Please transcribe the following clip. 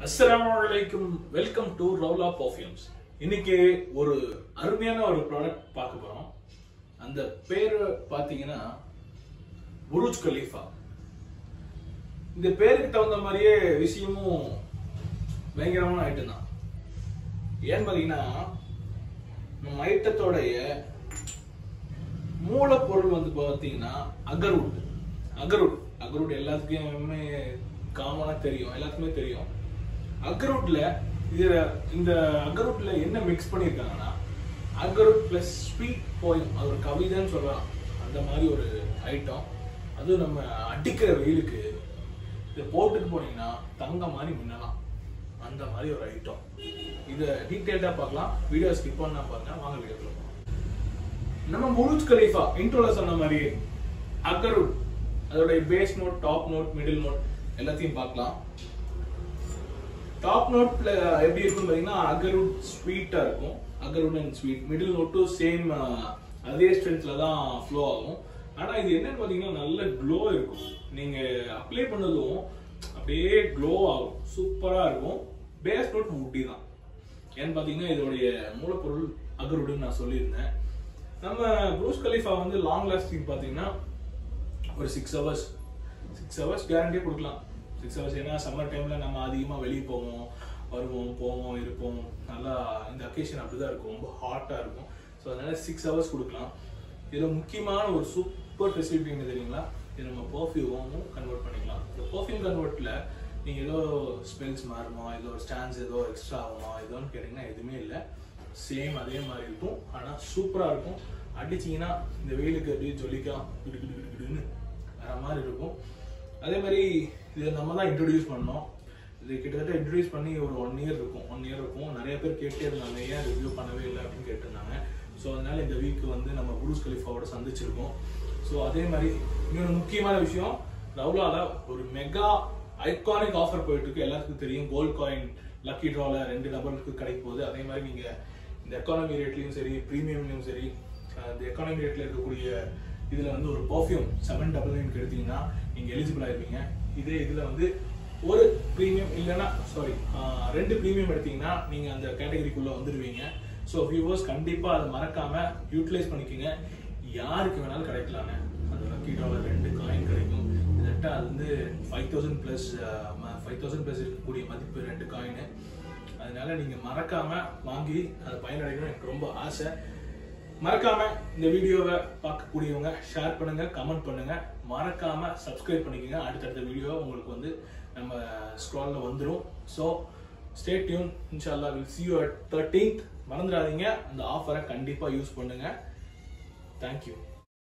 அஸ்ஸலாமு அலைக்கும் welcome to ரவுலா perfumes இன்னைக்கு ஒரு அருமையான ஒரு ப்ராடக்ட் பார்க்க போறோம் அந்த பேர் பார்த்தீங்கன்னா புருஜ் கலீஃபா இந்த பேருக்கு தகுந்த மாதிரியே விஷயமும் பயங்கரமான ஐட்டம் தான் ஏன்னு பார்த்தீங்கன்னா நம்ம ஐட்டத்தோடைய மூலப்பொருள் வந்து பார்த்தீங்கன்னா அகர்வுட் அகர்வுட் அகர்வுட் எல்லாத்துக்குமே காமனா தெரியும் எல்லாத்துக்குமே தெரியும் அகர்வுட்ல இதுல இந்த அகர்வுட்ல என்ன மிக்ஸ் பண்ணியிருக்காங்கன்னா அகர்வுட் பிளஸ் ஸ்வீட் போயும் அது ஒரு கவிதைன்னு சொல்லலாம் அந்த மாதிரி ஒரு ஐட்டம் அதுவும் நம்ம அடிக்கிற வெயிலுக்கு இதை போட்டுட்டு போனீங்கன்னா தங்க மாதிரி மின்னலாம் அந்த மாதிரி ஒரு ஐட்டம் இதை டீட்டெயில்டாக பார்க்கலாம் வீடியோ ஸ்கிப் பண்ணா பாருங்க வாங்க வீடியோக்குள்ள போகலாம் நம்ம புருஜ் கலீஃபா இன்ட்ரோல சொன்ன மாதிரி அகருட் அதோட base note top note middle note எல்லாத்தையும் பார்க்கலாம் டாப் நோட்ல எப்படி இருக்கும் பாத்தீங்கன்னா அகருட் ஸ்வீட்டா இருக்கும் அகருட் அண்ட் ஸ்வீட் மிடில் நோட்டும் சேம் அதே ஸ்ட்ரென்த்ல தான் ஃப்ளோ ஆகும் ஆனா இது என்னன்னு பாத்தீங்கன்னா நல்ல க்ளோ இருக்கும் நீங்க அப்ளை பண்ணதும் அப்படியே க்ளோ ஆகும் சூப்பரா இருக்கும் பேஸ் நோட் முட்டி தான் ஏன்னு பாத்தீங்கன்னா இதோடைய மூலப்பொருள் அகருடுன்னு நான் சொல்லியிருந்தேன் நம்ம ப்ரூஸ் கலீஃபா வந்து லாங் லாஸ்டிங் பாத்தீங்கன்னா ஒரு சிக்ஸ் ஹவர்ஸ் சிக்ஸ் ஹவர்ஸ் கேரண்டியே கொடுக்கலாம் சிக்ஸ் ஹவர்ஸ் ஏன்னா சம்மர் டைம்ல நம்ம அதிகமாக வெளியே போவோம் வருவோம் போவோம் இருப்போம் நல்லா இந்த அக்கேஷன் அப்படிதான் இருக்கும் ரொம்ப ஹாட்டாக இருக்கும் ஸோ அதனால சிக்ஸ் ஹவர்ஸ் கொடுக்கலாம் இதில் முக்கியமான ஒரு சூப்பர் ஃபெசிலிட்டி என்ன தெரியுங்களா இது நம்ம பர்ஃப்யூமும் கன்வெர்ட் பண்ணிக்கலாம் இந்த பர்ஃப்யூம் கன்வெர்ட்டில் நீங்கள் ஏதோ ஸ்மெல்ஸ் மாறுமா ஏதோ ஒரு ஸ்டாண்ட்ஸ் ஏதோ எக்ஸ்ட்ரா ஆகுமா ஏதோன்னு கேட்டிங்கன்னா எதுவுமே இல்லை சேம் அதே மாதிரி இருக்கும் ஆனால் சூப்பராக இருக்கும் அடிச்சிங்கன்னா இந்த வெயிலுக்கு அப்படியே ஜொலிக்கலாம் கிடு கிடு கிடு கிடுன்னு வேற மாதிரி இருக்கும் அதே மாதிரி இதை நம்ம தான் இன்ட்ரடியூஸ் பண்ணோம் இது கிட்டத்தட்ட இன்ட்ரடியூஸ் பண்ணி ஒரு ஒன் இயர் இருக்கும் ஒன் இயர் இருக்கும் நிறைய பேர் கேட்டே இருந்தாங்க ஏன் ரிவ்யூ பண்ணவே இல்லை அப்படின்னு கேட்டிருந்தாங்க ஸோ அதனால இந்த வீக் வந்து நம்ம புரூஸ் கலிஃபாவோட சந்திச்சிருக்கோம் ஸோ அதே மாதிரி இன்னொரு முக்கியமான விஷயம் ரவுலால ஒரு மெகா ஐகானிக் ஆஃபர் போயிட்டு இருக்கு எல்லாத்துக்கும் தெரியும் கோல்ட் காயின் லக்கி ட்ரால ரெண்டு நபருக்கு கிடைக்க போகுது அதே மாதிரி நீங்க இந்த எக்கானமி ரேட்லயும் சரி ப்ரீமியம்லயும் சரி அஹ் இந்த எக்கானமி ரேட்ல இருக்கக்கூடிய இதுல வந்து ஒரு பர்ஃப்யூம் செவன் டபுள் நைன் எடுத்தீங்கன்னா நீங்க எலிஜிபிள் ஆயிருப்பீங்க இதே இதுல வந்து ஒரு ப்ரீமியம் இல்லைன்னா சாரி ரெண்டு ப்ரீமியம் எடுத்தீங்கன்னா நீங்க அந்த கேட்டகரிக்குள்ள வந்துடுவீங்க ஸோ வியூவர்ஸ் கண்டிப்பா அதை மறக்காம யூட்டிலைஸ் பண்ணிக்கோங்க யாருக்கு வேணாலும் கிடைக்கலாங்க அந்த லக்கி டாலர் ரெண்டு காயின் கிடைக்கும் கிட்டத்தட்ட அது வந்து five thousand plus five thousand plus இருக்கக்கூடிய மதிப்பு ரெண்டு காயின் அதனால நீங்க மறக்காம வாங்கி அதை பயனடைக்கணும் எனக்கு ரொம்ப ஆசை மறக்காம இந்த வீடியோவை பார்க்கக்கூடியவங்க ஷேர் பண்ணுங்க கமெண்ட் பண்ணுங்க மறக்காம சப்ஸ்கிரைப் பண்ணிக்கோங்க அடுத்தடுத்த வீடியோ உங்களுக்கு வந்து நம்ம ஸ்க்ரால்ல வந்துடும் ஸோ ஸ்டே டியூன் இன்ஷால்லா will see you at thirteenth மறந்துடாதீங்க அந்த ஆஃபரை கண்டிப்பா யூஸ் பண்ணுங்க தேங்க்யூ